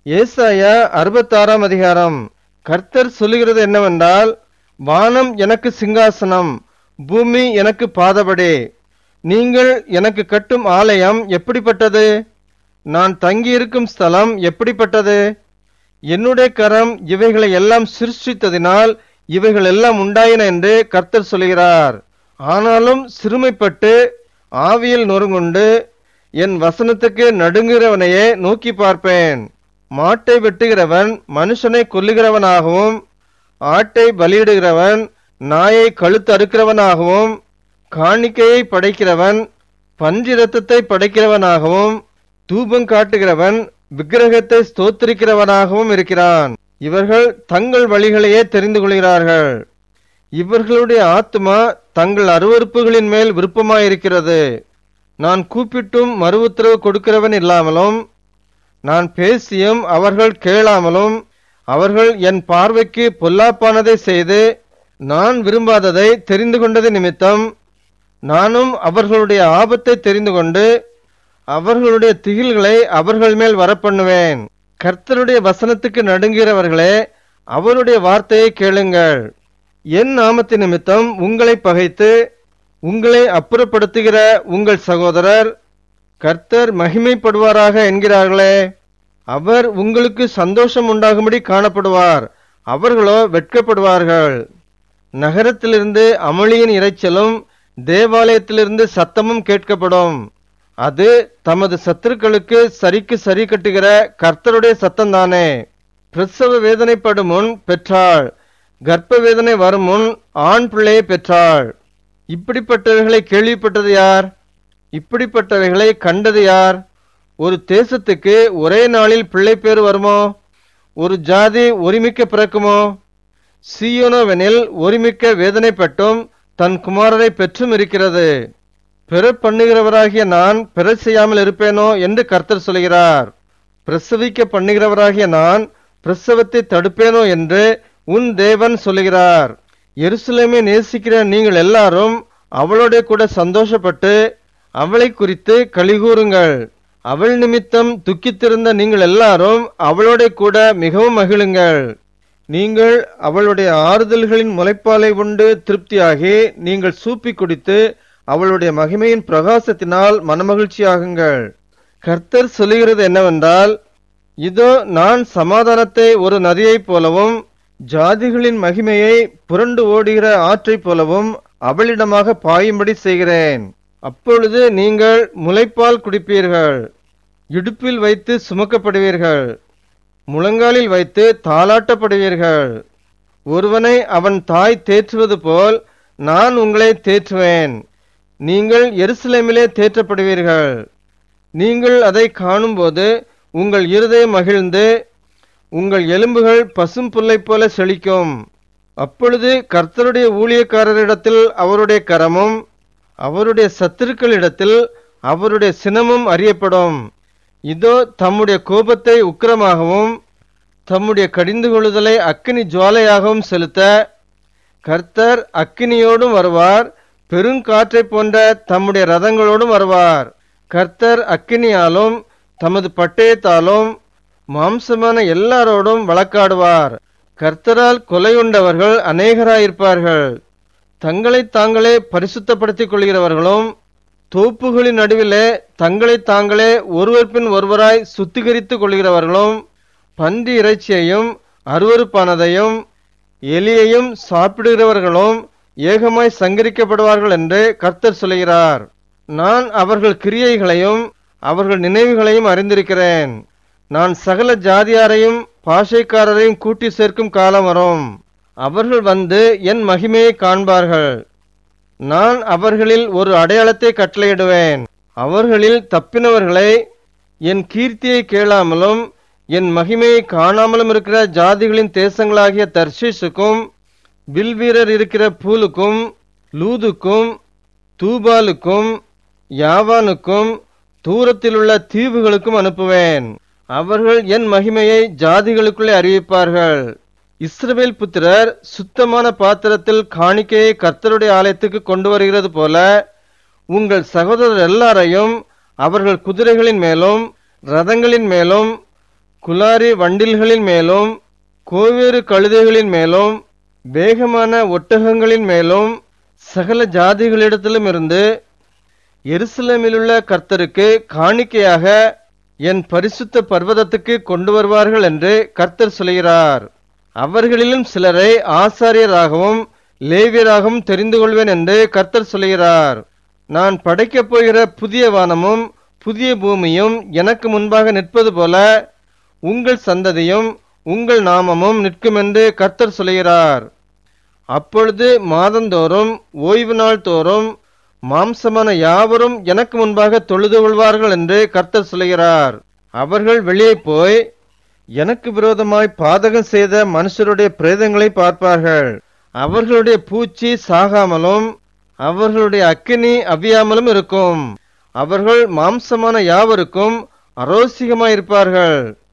ஏசாயா அறுபத்தாறாம் அதிகாரம் கர்த்தர் சொல்லுகிறது என்னவென்றால் வானம் எனக்கு சிங்காசனம் பூமி எனக்கு பாதபடி நீங்கள் எனக்கு கட்டும் ஆலயம் எப்படிப்பட்டது நான் தங்கியிருக்கும் ஸ்தலம் எப்படிப்பட்டது என்னுடைய கரம் இவைகளை எல்லாம் சிருஷ்டித்ததினால் இவைகள் எல்லாம் உண்டாயின என்று கர்த்தர் சொல்கிறார் ஆனாலும் சிறுமைப்பட்டு ஆவியில் நொறுங்குண்டு என் வசனத்துக்கு நடுங்குகிறவனையே நோக்கி பார்ப்பேன் மாட்டை வெட்டுகிறவன் மனுஷனை கொல்லுகிறவனாகவும் ஆட்டை பலியிடுகிறவன் நாயை கழுத்து அறுக்கிறவனாகவும் காணிக்கையை படைக்கிறவன் பன்றி ரத்தத்தை படைக்கிறவனாகவும் தூபம் காட்டுகிறவன் விக்கிரகத்தை ஸ்தோத்திரிக்கிறவனாகவும் இருக்கிறான் இவர்கள் தங்கள் வழிகளையே தெரிந்து கொள்கிறார்கள் இவர்களுடைய ஆத்மா தங்கள் அருவறுப்புகளின் மேல் விருப்பமாயிருக்கிறது நான் கூப்பிட்டும் மறு உத்தரவு கொடுக்கிறவன் இல்லாமலும் நான் பேசியும் அவர்கள் கேளாமலும் அவர்கள் என் பார்வைக்கு பொல்லாப்பானதை செய்து நான் விரும்பாததை தெரிந்து கொண்டது நிமித்தம் நானும் அவர்களுடைய ஆபத்தை தெரிந்து கொண்டு அவர்களுடைய திகில்களை அவர்கள் மேல் வரப்பண்ணுவேன் கர்த்தருடைய வசனத்துக்கு நடுங்குகிறவர்களே அவருடைய வார்த்தையை கேளுங்கள் என் நாமத்து நிமித்தம் உங்களை பகைத்து உங்களை அப்புறப்படுத்துகிற உங்கள் சகோதரர் கர்த்தர் மகிமைப்படுவாராக என்கிறார்களே அவர் உங்களுக்கு சந்தோஷம் உண்டாகும்படி காணப்படுவார் அவர்களோ வெட்கப்படுவார்கள் நகரத்திலிருந்து அமளியின் இரைச்சலும் தேவாலயத்திலிருந்து சத்தமும் கேட்கப்படும் அது தமது சத்துருக்களுக்கு சரிக்கு சரி கட்டுகிற கர்த்தருடைய சத்தம்தானே பிரசவ வேதனைப்படும் முன் பெற்றாள் கர்ப்ப வேதனை வரும் முன் ஆண் பிள்ளையை பெற்றாள் இப்படிப்பட்டவைகளை கேள்விப்பட்டது யார் இப்படிப்பட்டவைகளை கண்டது யார் ஒரு தேசத்துக்கு ஒரே நாளில் பிள்ளை பேர் வருமோ ஒரு ஜாதி ஒருமிக்க பிறக்குமோ சீயோனோவெனில் ஒருமிக்க வேதனைப்பட்டும் தன் குமாரரை பெற்றும் இருக்கிறது பெற பண்ணுகிறவராகிய நான் பெற செய்யாமல் இருப்பேனோ என்று கர்த்தர் சொல்கிறார் பிரசவிக்க பண்ணுகிறவராகிய நான் பிரசவத்தை தடுப்பேனோ என்று உன் தேவன் சொல்லுகிறார் எருசலேமை நேசிக்கிற நீங்கள் எல்லாரும் அவளோட கூட சந்தோஷப்பட்டு அவளை குறித்து கலிகூறுங்கள் அவள் நிமித்தம் துக்கித்திருந்த நீங்கள் எல்லாரும் அவளோட கூட மிகவும் மகிழுங்கள் நீங்கள் அவளுடைய ஆறுதல்களின் முளைப்பாலை உண்டு திருப்தியாகி நீங்கள் சூப்பி குடித்து அவளுடைய மகிமையின் பிரகாசத்தினால் மனமகிழ்ச்சியாகுங்கள் கர்த்தர் சொல்லுகிறது என்னவென்றால் இதோ நான் சமாதானத்தை ஒரு நதியைப் போலவும் ஜாதிகளின் மகிமையை புரண்டு ஓடுகிற ஆற்றைப் போலவும் அவளிடமாக பாயும்படி செய்கிறேன் அப்பொழுது நீங்கள் முளைப்பால் குடிப்பீர்கள் இடுப்பில் வைத்து சுமக்கப்படுவீர்கள் முழங்காலில் வைத்து தாளாட்டப்படுவீர்கள் ஒருவனை அவன் தாய் தேற்றுவது போல் நான் உங்களை தேற்றுவேன் நீங்கள் எருசலேமிலே தேற்றப்படுவீர்கள் நீங்கள் அதை காணும்போது உங்கள் இருதயம் மகிழ்ந்து உங்கள் எலும்புகள் பசும் புல்லைப் போல செழிக்கும் அப்பொழுது கர்த்தருடைய ஊழியக்காரரிடத்தில் அவருடைய கரமும் அவருடைய சத்துருக்களிடத்தில் அவருடைய சினமும் அறியப்படும் இதோ தம்முடைய கோபத்தை உக்கிரமாகவும் தம்முடைய கடிந்து கொள்ளுதலை அக்கினி ஜுவாலையாகவும் செலுத்த கர்த்தர் அக்கினியோடும் வருவார் பெருங்காற்றைப் போன்ற தம்முடைய ரதங்களோடும் வருவார் கர்த்தர் அக்கினியாலும் தமது பட்டயத்தாலும் மாம்சமான எல்லாரோடும் வழக்காடுவார் கர்த்தரால் கொலையுண்டவர்கள் அநேகராயிருப்பார்கள் தங்களை தாங்களே பரிசுத்தப்படுத்திக் கொள்கிறவர்களும் தோப்புகளின் நடுவிலே தங்களை தாங்களே ஒருவர் பின் ஒருவராய் சுத்திகரித்துக் கொள்கிறவர்களும் பன்றி இறைச்சியையும் அருவருப்பானதையும் எலியையும் சாப்பிடுகிறவர்களும் ஏகமாய் சங்கரிக்கப்படுவார்கள் என்று கர்த்தர் சொல்கிறார் நான் அவர்கள் கிரியைகளையும் அவர்கள் நினைவுகளையும் அறிந்திருக்கிறேன் நான் சகல ஜாதியாரையும் பாஷைக்காரரையும் கூட்டி சேர்க்கும் காலம் வரும் அவர்கள் வந்து என் மகிமையை காண்பார்கள் நான் அவர்களில் ஒரு அடையாளத்தை கட்டளையிடுவேன் அவர்களில் தப்பினவர்களை என் கீர்த்தியை கேளாமலும் என் மகிமையை காணாமலும் இருக்கிற ஜாதிகளின் தேசங்களாகிய தர்ஷீஷுக்கும் வில்வீரர் இருக்கிற பூலுக்கும் லூதுக்கும் தூபாலுக்கும் யாவானுக்கும் தூரத்திலுள்ள தீவுகளுக்கும் அனுப்புவேன் அவர்கள் என் மகிமையை ஜாதிகளுக்குள்ளே அறிவிப்பார்கள் இஸ்ரவேல் புத்திரர் சுத்தமான பாத்திரத்தில் காணிக்கையை கர்த்தருடைய ஆலயத்துக்கு கொண்டு வருகிறது போல உங்கள் சகோதரர் எல்லாரையும் அவர்கள் குதிரைகளின் மேலும் ரதங்களின் மேலும் குலாரி வண்டில்களின் மேலும் கோவேறு கழுதைகளின் மேலும் வேகமான ஒட்டகங்களின் மேலும் சகல ஜாதிகளிடத்திலும் இருந்து எருசலேமிலுள்ள கர்த்தருக்கு காணிக்கையாக என் பரிசுத்த பர்வதத்துக்கு கொண்டு வருவார்கள் என்று கர்த்தர் சொல்கிறார் அவர்களிலும் சிலரை ஆசாரியராகவும் லேவியராகவும் தெரிந்து கொள்வேன் என்று கர்த்தர் சொல்கிறார் நான் படைக்கப் போகிற புதிய வானமும் புதிய பூமியும் எனக்கு முன்பாக நிற்பது போல உங்கள் சந்ததியும் உங்கள் நாமமும் நிற்கும் என்று கர்த்தர் சொல்கிறார் அப்பொழுது மாதந்தோறும் ஓய்வு நாள் தோறும் மாம்சமான யாவரும் எனக்கு முன்பாக தொழுது கொள்வார்கள் என்று கர்த்தர் சொல்கிறார் அவர்கள் வெளியே போய் எனக்கு விரோதமாய் பாதகம் செய்த மனுஷருடைய பிரேதங்களை பார்ப்பார்கள் அவர்களுடைய பூச்சி சாகாமலும் அவர்களுடைய அக்கினி அவியாமலும் இருக்கும் அவர்கள் மாம்சமான யாவருக்கும் அரோசிகமாயிருப்பார்கள்